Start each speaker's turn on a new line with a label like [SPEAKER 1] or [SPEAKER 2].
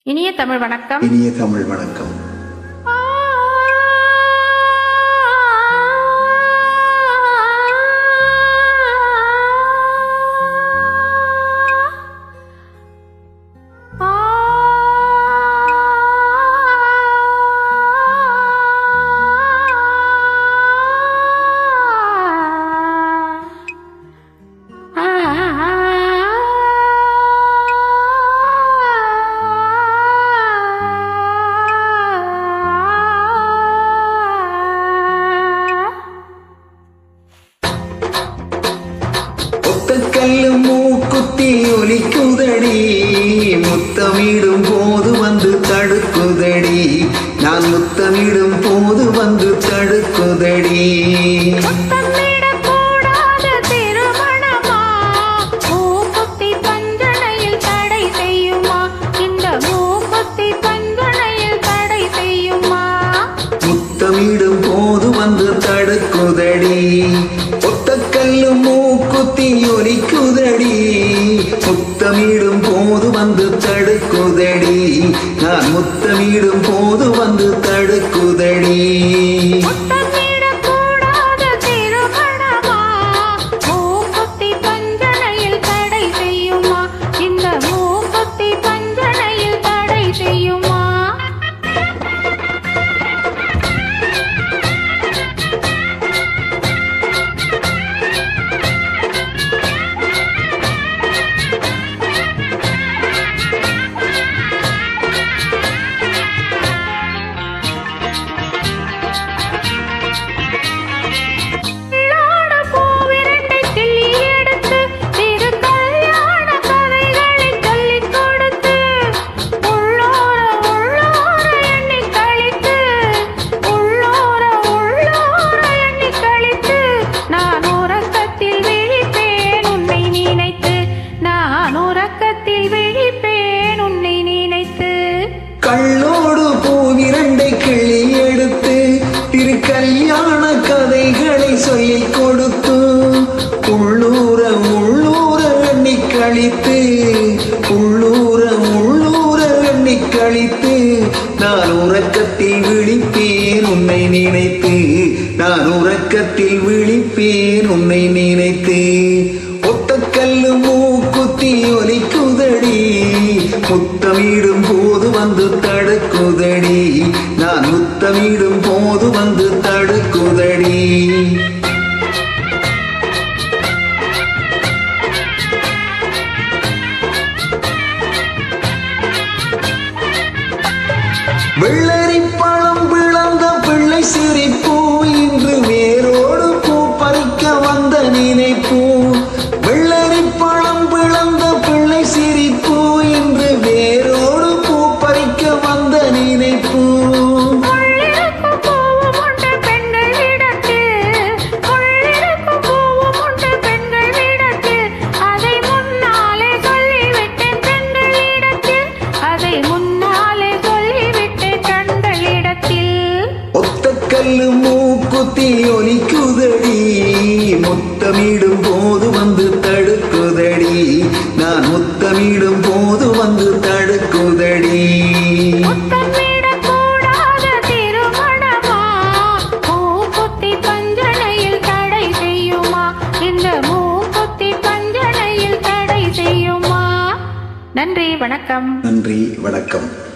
[SPEAKER 1] இனிய தமிழ் வணக்கம்
[SPEAKER 2] இனிய தமிழ் வணக்கம் ஒத்தக்கல்லு மூக்குத்தி ஒலிக்குதடி முத்தமிடும் போது வந்து தடுக்குதடி நான் முத்தமிடும் போது வந்து தடுக்குதடி
[SPEAKER 1] முத்தமிடக்கூடாத திருமணமா? மூக்குத்தி பஞ்சனையில் தடை செய்யுமா? இந்த மூக்குத்தி பஞ்சனையில் தடை செய்யுமா?
[SPEAKER 2] முத்தமிடும் போது வந்து தடுக்குதடி ஒத்தக்கல்லு மூக்குத்தி ஒலிக்குதடி முத்தமிடும் போது வந்து தடுக்குதடி நான் முத்தமிடும் போது வந்து தடுக்குதடி
[SPEAKER 1] முத்தமிடக்கூடாத திருமணமா? மூக்குத்தி பஞ்சனையில் தடை செய்யுமா? இந்த மூக்குத்தி பஞ்சனையில் தடை செய்யுமா கல்யாண பூவிரண்டை கிள்ளி எடுத்து திரு கல்யாண கதைகளை சொல்லிக் கொடுத்து உள்ளோர உள்ளோர எண்ணி கழித்து உள்ளோர உள்ளோர எண்ணி கழித்து நான் உறக்கத்தில் விழிப்பேன் உன்னை நினைத்து நான் உறக்கத்தில் விழிப்பேன் உன்னை நினைத்து
[SPEAKER 2] கள்ளோடு பூவிரண்டை கிள்ளி எடுத்து திரு கல்யாண கதைகளை சொல்லிக் கொடுத்து உள்ளூர உள்ளூர எண்ணி கழித்து உள்ளூர உள்ளூர எண்ணி கழித்து நான் உறக்கத்தில் விழிப்பேன் உன்னை நினைத்து நான் உறக்கத்தில் விழிப்பேன் உன்னை நினைத்து ஒத்தக்கல்லு மூக்குத்தி ஒலிக்குதடி முத்தமிடும் போது வந்து தடுக்குதடி நான் முத்தமிடும் போது வந்து தடுக்குதடி வெள்ளரி பழம் விளந்த பிள்ளை சிரிப்பூ இன்று வேரோடு பூ பறிக்க வந்த நினைப்பூ வெள்ளரி பழம் விளந்த பிள்ளை சிரிப்பூ இன்று வேரோடு பூ பறிக்க வந்த நினைப்பூ
[SPEAKER 1] கொள்ளிருக்கும் பூவும் உண்டு பெண்கள் விடத்தில் கொள்ளிருக்கும் பூவும் உண்டு பெண்கள் விடத்தில் அதை முன்னாலே சொல்லிவிட்டேன் பெண்களிடத்தில் அதை முன்னாலே சொல்லிவிட்டேன் கண்களிடத்தில்
[SPEAKER 2] ஒத்தக்கல்லு மூக்குத்தி ஒலிக்குதடி முத்தமிடும் போது வந்து தடுக்குதடி நான் முத்தமிடும் போது வந்து தடுக்குதடி
[SPEAKER 1] முத்தமிடக்கூடாத திருமணமா மூக்குத்தி பஞ்சனையில் தடை செய்யுமா இந்த மூக்குத்தி பஞ்சனையில் தடை செய்யுமா நன்றி வணக்கம்
[SPEAKER 2] நன்றி வணக்கம்